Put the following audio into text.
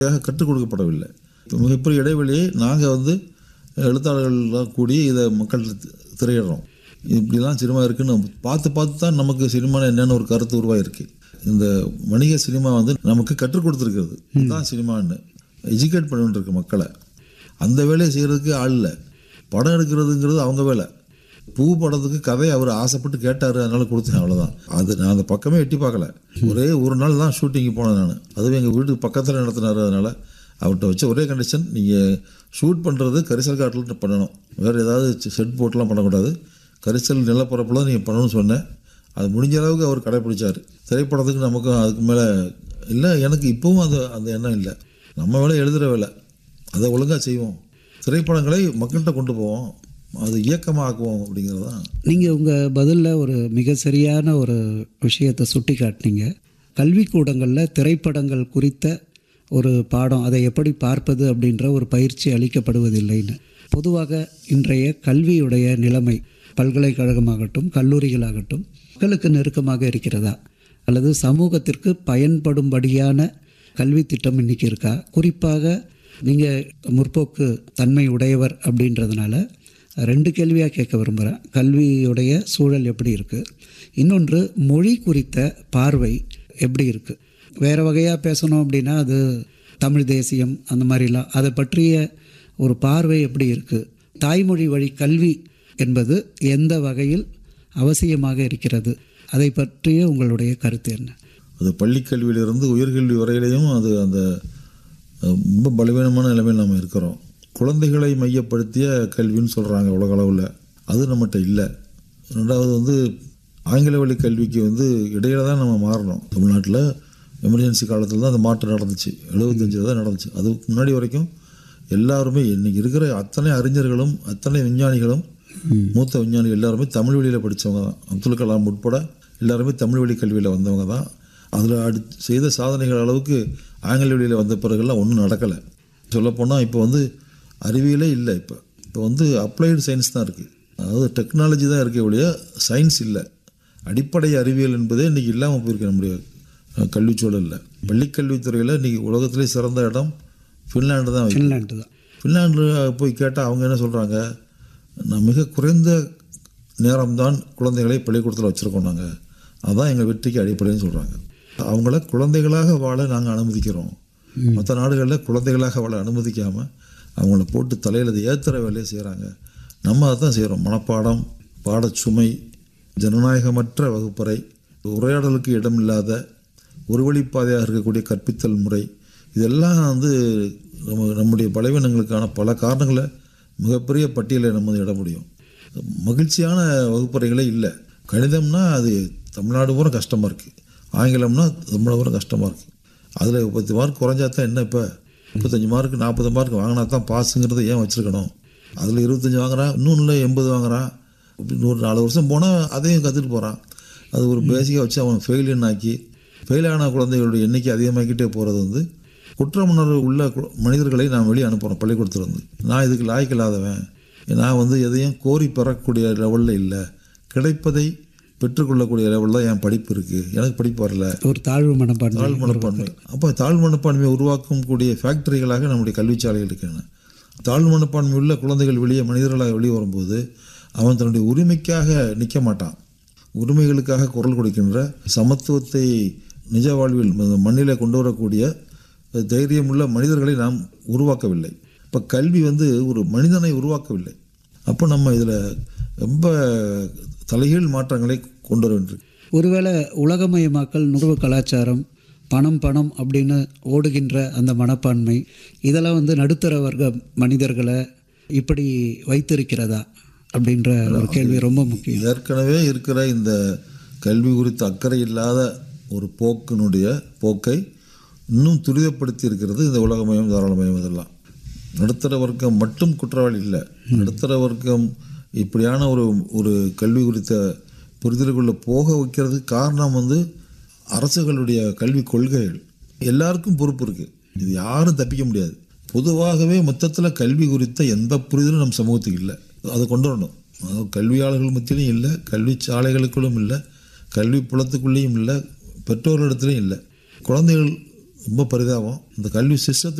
கற்றுக் கொடுக்கப்படவில்லை மிகப்பெரிய இடைவெளியை நாங்கள் வந்து எழுத்தாளர்கள்லாம் கூடி இதை மக்கள் திரையிடுறோம் இப்படிலாம் சினிமா இருக்குன்னு பார்த்து பார்த்து தான் நமக்கு சினிமா என்னென்னு ஒரு கருத்து உருவாயிருக்கு இந்த வணிக சினிமா வந்து நமக்கு கற்றுக் கொடுத்துருக்கிறது இதுதான் சினிமான்னு எஜுகேட் பண்ணிட்டு இருக்கு மக்களை அந்த வேலையை செய்கிறதுக்கு ஆள் இல்லை படம் எடுக்கிறதுங்கிறது அவங்க வேலை பூ படத்துக்கு கதையை அவர் ஆசைப்பட்டு கேட்டார் அதனால கொடுத்தேன் அவ்வளோதான் அது நான் அந்த பக்கமே எட்டி பார்க்கல ஒரே ஒரு நாள் தான் ஷூட்டிங்கு போனேன் நான் அதுவும் எங்கள் வீட்டுக்கு பக்கத்தில் நடத்தினார் அதனால் அவர்கிட்ட வச்ச ஒரே கண்டிஷன் நீங்கள் ஷூட் பண்ணுறது கரிசல் காட்டில் பண்ணணும் வேறு ஏதாவது செட் போட்டுலாம் பண்ணக்கூடாது கரிசல் நிலப்பரப்பில் நீங்கள் பண்ணணும்னு சொன்னேன் அது முடிஞ்ச அளவுக்கு அவர் கடைப்பிடிச்சார் திரைப்படத்துக்கு நமக்கும் அதுக்கு மேலே இல்லை எனக்கு இப்போவும் அந்த அந்த எண்ணம் இல்லை நம்ம வேலை எழுதுகிற வேலை அதை ஒழுங்காக செய்வோம் திரைப்படங்களை மக்கள்கிட்ட கொண்டு போவோம் அது இயக்கமாக ஆக்குவோம் அப்படிங்கிறது தான் நீங்கள் உங்கள் பதிலில் ஒரு மிக சரியான ஒரு விஷயத்தை சுட்டி காட்டினீங்க கல்விக்கூடங்களில் திரைப்படங்கள் குறித்த ஒரு பாடம் அதை எப்படி பார்ப்பது அப்படின்ற ஒரு பயிற்சி அளிக்கப்படுவதில்லைன்னு பொதுவாக இன்றைய கல்வியுடைய நிலைமை பல்கலைக்கழகமாகட்டும் கல்லூரிகளாகட்டும் மக்களுக்கு நெருக்கமாக இருக்கிறதா அல்லது சமூகத்திற்கு பயன்படும்படியான கல்வி திட்டம் இன்றைக்கி இருக்கா குறிப்பாக நீங்கள் முற்போக்கு தன்மை உடையவர் அப்படின்றதுனால ரெண்டு கேள்வியாக கேட்க விரும்புகிறேன் கல்வியுடைய சூழல் எப்படி இருக்குது இன்னொன்று மொழி குறித்த பார்வை எப்படி இருக்குது வேறு வகையாக பேசணும் அப்படின்னா அது தமிழ் தேசியம் அந்த மாதிரிலாம் அதை பற்றிய ஒரு பார்வை எப்படி இருக்குது தாய்மொழி வழி கல்வி என்பது எந்த வகையில் அவசியமாக இருக்கிறது அதை பற்றிய உங்களுடைய கருத்து என்ன அது பள்ளிக்கல்வியிலிருந்து உயர்கல்வி வரையிலையும் அது அந்த அஹ், ரொம்ப பலவீனமான நிலைமையில் நம்ம இருக்கிறோம் குழந்தைகளை மையப்படுத்திய கல்வின்னு சொல்கிறாங்க உலக அளவில் அது நம்மகிட்ட இல்லை ரெண்டாவது வந்து ஆங்கில வழி கல்விக்கு வந்து இடையில தான் நம்ம மாறணும் தமிழ்நாட்டில் எமர்ஜென்சி காலத்தில் தான் அந்த மாற்றம் நடந்துச்சு எழுபத்தஞ்சில் தான் நடந்துச்சு அதுக்கு முன்னாடி வரைக்கும் எல்லாருமே இன்னைக்கு இருக்கிற அத்தனை அறிஞர்களும் அத்தனை விஞ்ஞானிகளும் மூத்த விஞ்ஞானிகள் எல்லாருமே தமிழ் வழியில் படித்தவங்க தான் அப்துல் கலாம் உட்பட எல்லாருமே தமிழ் வழி கல்வியில் வந்தவங்க தான் அதில் அடி செய்த சாதனைகள் அளவுக்கு ஆங்கில வழியில் வந்த பிறகுலாம் ஒன்றும் நடக்கலை சொல்லப்போனால் இப்போ வந்து அறிவியலே இல்லை இப்போ இப்போ வந்து அப்ளைடு சயின்ஸ் தான் இருக்குது அதாவது டெக்னாலஜி தான் இருக்கே ஒழிய சயின்ஸ் இல்லை அடிப்படை அறிவியல் என்பதே இன்றைக்கி இல்லாமல் போயிருக்கு நம்முடைய அஹ், கல்விச் சூழலில் பள்ளிக்கல்வித்துறையில் இன்றைக்கி உலகத்திலே சிறந்த இடம் ஃபின்லாண்டு தான் வைக்கும் ஃபின்லாண்டு தான் ஃபின்லாண்டில் போய் கேட்டால் அவங்க என்ன சொல்கிறாங்க நான் மிக குறைந்த நேரம்தான் குழந்தைகளை பள்ளிக்கூடத்தில் வச்சுருக்கோம் நாங்கள் அதான் எங்கள் வெற்றிக்கு அடிப்படைன்னு சொல்கிறாங்க அவங்கள குழந்தைகளாக வாழ நாங்கள் அனுமதிக்கிறோம் மற்ற நாடுகளில் குழந்தைகளாக வாழ அனுமதிக்காமல் அவங்கள போட்டு தலையில் அதை ஏற்றுற வேலையை செய்கிறாங்க நம்ம அதை தான் செய்கிறோம் மனப்பாடம் பாடச்சுமை ஜனநாயகமற்ற வகுப்பறை உரையாடலுக்கு இடமில்லாத ஒரு வழிப்பாதையாக இருக்கக்கூடிய கற்பித்தல் முறை இதெல்லாம் வந்து நம்ம நம்முடைய பலவீனங்களுக்கான பல காரணங்களை மிகப்பெரிய பட்டியலை நம்ம இட முடியும் மகிழ்ச்சியான வகுப்பறைகளே இல்லை கணிதம்னா அது தமிழ்நாடு பூரா கஷ்டமாக இருக்குது ஆங்கிலம்னா தமிழ்நாடு பூரா கஷ்டமாக இருக்குது அதில் பத்து மார்க் குறைஞ்சா தான் என்ன இப்போ முப்பத்தஞ்சு மார்க் நாற்பது மார்க் வாங்கினா தான் பாஸுங்கிறத ஏன் வச்சுருக்கணும் அதில் இருபத்தஞ்சி வாங்குறான் இன்னொன்று எண்பது வாங்குறான் இப்படி ஒரு நாலு வருஷம் போனால் அதையும் கற்றுட்டு போகிறான் அது ஒரு பேசிக்காக வச்சு அவன் ஃபெயிலியன் ஆக்கி ஃபெயிலான குழந்தைகளுடைய எண்ணிக்கை அதிகமாக்கிட்டே போகிறது வந்து குற்றமுணர்வு உள்ள கு- மனிதர்களை நான் வெளியே அனுப்புகிறோம் பள்ளிக்கூடத்துல இருந்து நான் இதுக்கு லாய்க்கில்லாதவன் நான் வந்து எதையும் கோரி பெறக்கூடிய லெவலில் இல்லை கிடைப்பதை பெற்றுக்கொள்ளக்கூடிய லெவலில் தான் என் படிப்பு இருக்குது எனக்கு படிப்பு வரல ஒரு தாழ்வு மனப்பான்மை தாழ் மனப்பான்மை அப்போ தாழ் மனப்பான்மையை உருவாக்கும் கூடிய ஃபேக்டரிகளாக நம்முடைய கல்விச்சாலைகள் இருக்கின்றன தாழ் மனப்பான்மை உள்ள குழந்தைகள் வெளியே மனிதர்களாக வெளியே வரும்போது அவன் தன்னுடைய உரிமைக்காக நிற்க மாட்டான் உரிமைகளுக்காக குரல் கொடுக்கின்ற சமத்துவத்தை நிஜ வாழ்வில் ம- மண்ணிலே கொண்டு வரக்கூடிய தைரியமுள்ள மனிதர்களை நாம் உருவாக்கவில்லை இப்போ கல்வி வந்து ஒரு மனிதனை உருவாக்கவில்லை அப்போ நம்ம இதில் ரொம்ப தலைகீழ் மாற்றங்களை கொண்டு வர வேண்டியிருக்கு ஒருவேளை உலகமயமாக்கல் நுகர்வு கலாச்சாரம் பணம் பணம் அப்படின்னு ஓடுகின்ற அந்த மனப்பான்மை இதெல்லாம் வந்து நடுத்தர வர்க்க மனிதர்களை இப்படி வைத்திருக்கிறதா அப்படின்ற ஒரு கேள்வி ரொம்ப முக்கியம் ஏற்கனவே இருக்கிற இந்த கல்வி குறித்த அக்கறை இல்லாத ஒரு போக்கினுடைய போக்கை இன்னும் துரிதப்படுத்தி இருக்கிறது இந்த உலகமயம் தாராளமயம் இதெல்லாம் நடுத்தர வர்க்கம் மட்டும் குற்றவாளி இல்லை நடுத்தர வர்க்கம் இப்படியான ஒரு ஒரு கல்வி குறித்த புரிதலுக்குள்ள போக வைக்கிறதுக்கு காரணம் வந்து அரசுகளுடைய கல்வி கொள்கைகள் எல்லாருக்கும் பொறுப்பு இருக்குது இது யாரும் தப்பிக்க முடியாது பொதுவாகவே மொத்தத்தில் கல்வி குறித்த எந்த புரிதலும் நம் சமூகத்துக்கு இல்லை அதை கொண்டு வரணும் அதாவது கல்வியாளர்கள் மத்தியிலையும் இல்லை கல்வி சாலைகளுக்குள்ளும் இல்லை கல்வி புலத்துக்குள்ளேயும் இல்லை பெற்றோர்களிடத்துலையும் இல்லை குழந்தைகள் ரொம்ப பரிதாபம் இந்த கல்வி சிஸ்டத்தை